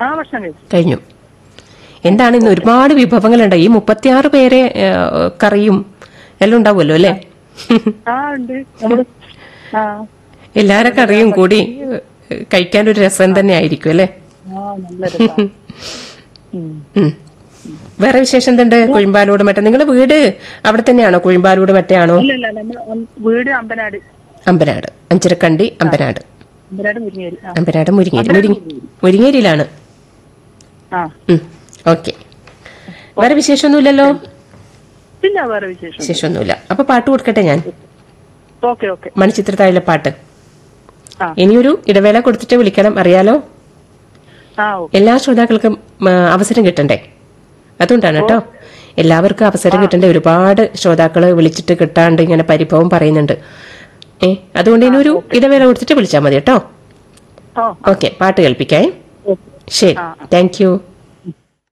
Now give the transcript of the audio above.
ആ ഭക്ഷണം കഴിച്ചു കഴിഞ്ഞു എന്താണ് ഇന്ന് ഒരുപാട് വിഭവങ്ങളുണ്ട് ഈ മുപ്പത്തിയാറ് പേരെ ഏ, കറിയും എല്ലാം ഉണ്ടാവുമല്ലോ അല്ലേ ആ ഉണ്ട് നമ്മള് ആ എല്ലാരെ കറിയും കൂടി ഏ, കഴിക്കാൻ ഒരു രസം തന്നെ ആയിരിക്കും അല്ലേ ആ നല്ല രസാ. ഉം. ഉം. വേറെ വിശേഷം എന്തുണ്ട് കുഴിമ്പാലൂട് മറ്റേ നിങ്ങളുടെ വീട് അവിടെ തന്നെയാണോ കുഴിമ്പാലൂട് മറ്റേ ആണോ ഇല്ല ഇല്ല നമ്മൾ വീട് അമ്പനാട് അമ്പനാട് അഞ്ചരക്കണ്ടി അമ്പനാട് അമ്പനാട് മുരിങ്ങേരി ആ അമ്പനാട് മുരിങ്ങേരി മുരിങ്ങ മുരിങ്ങേരിയിലാണ് ആ ഓക്കെ വേറെ വിശേഷമൊന്നുമില്ലല്ലോ ഇല്ല വേറെ വിശേഷം വിശേഷമൊന്നുമില്ല അപ്പൊ പാട്ട് കൊടുക്കട്ടെ ഞാൻ ഓക്കെ ഓക്കെ മണിച്ചിത്രത്താഴിലെ പാട്ട് ആ. ഇനിയൊരു ഇടവേള കൊടുത്തിട്ട് വിളിക്കണം അറിയാലോ ആ ഓക്കെ എല്ലാ ശ്രോതാക്കൾക്കും ആ, അവസരം കിട്ടണ്ടേ അതുകൊണ്ടാണ് കേട്ടോ എല്ലാവർക്കും അവസരം കിട്ടണ്ടേ ഒരുപാട് ശ്രോതാക്കള് വിളിച്ചിട്ട് കിട്ടാണ്ട് ഇങ്ങനെ പരിഭവം പറയുന്നുണ്ട് ഏ അതുകൊണ്ട് ഇനി ഒരു ഇടവേള കൊടുത്തിട്ട് വിളിച്ചാൽ മതി കേട്ടോ ഓ ഓക്കെ പാട്ട് കേൾപ്പിക്കാേ ഓക്കെ ശരി ആ. Thank you